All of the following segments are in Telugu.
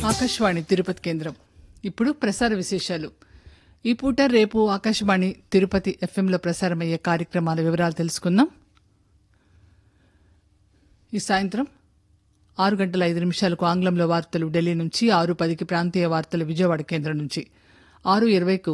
ఆకాశవాణి తిరుపతి కేంద్రం ఇప్పుడు ప్రసార విశేషాలు ఈ పూట రేపు ఆకాశవాణి తిరుపతి ఎఫ్ఎంలో ప్రసారమయ్యే కార్యక్రమాల వివరాలు తెలుసుకుందాం ఈ సాయంత్రం ఆరు గంటల ఐదు నిమిషాలకు ఆంగ్లంలో వార్తలు ఢిల్లీ నుంచి ఆరు పదికి ప్రాంతీయ వార్తలు విజయవాడ కేంద్రం నుంచి ఆరు ఇరవైకు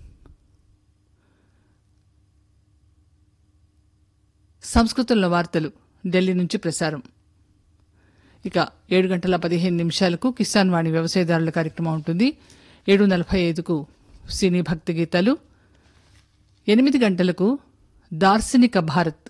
సంస్కృతంలో వార్తలు ఢిల్లీ నుంచి ప్రసారం ఇక ఏడు గంటల పదిహేను నిమిషాలకు కిసాన్ వాణి వ్యవసాయదారుల కార్యక్రమం ఉంటుంది ఏడు నలభై ఐదుకు సినీ భక్తి గీతాలు ఎనిమిది గంటలకు దార్శనిక భారత్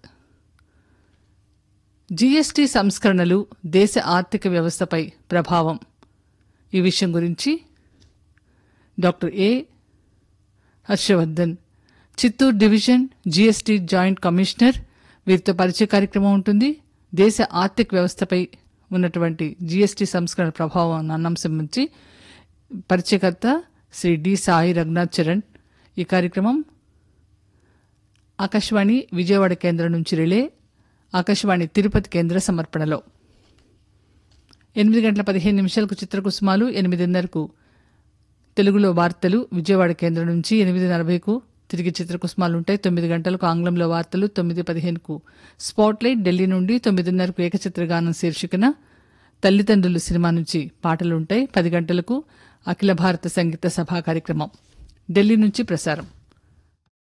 జీఎస్టీ సంస్కరణలు దేశ ఆర్థిక వ్యవస్థపై ప్రభావం ఈ విషయం గురించి doctor A Harshavardhan Chittoor division GST joint commissioner వీరితో పరిచయ కార్యక్రమం ఉంటుంది దేశ ఆర్థిక వ్యవస్థపై ఉన్నటువంటి జీఎస్టీ సంస్కరణ ప్రభావం అన్న అంశం నుంచి పరిచయకర్త శ్రీ డి సాయి రఘునాథ్ చరణ్ ఈ కార్యక్రమం ఆకాశవాణి విజయవాడ కేంద్రం నుంచి రిలే ఆకాశవాణి తిరుపతి కేంద్ర సమర్పణలో ఎనిమిది గంటల పదిహేను నిమిషాలకు చిత్రకుసుమాలు ఎనిమిదిన్నరకు తెలుగులో వార్తలు విజయవాడ కేంద్రం నుంచి ఎనిమిది నలభైకు తిరిగి చిత్రకుసుమాలు ఉంటాయి తొమ్మిది గంటలకు ఆంగ్లంలో వార్తలు తొమ్మిది పదిహేనుకు స్పాట్లైట్ ఢిల్లీ నుండి తొమ్మిదిన్నరకు ఏకచిత్రగానం శీర్షికన తల్లిదండ్రులు సినిమా నుంచి పాటలు ఉంటాయి పది గంటలకు అఖిల భారత సంగీత సభా కార్యక్రమం ఢిల్లీ నుంచి ప్రసారం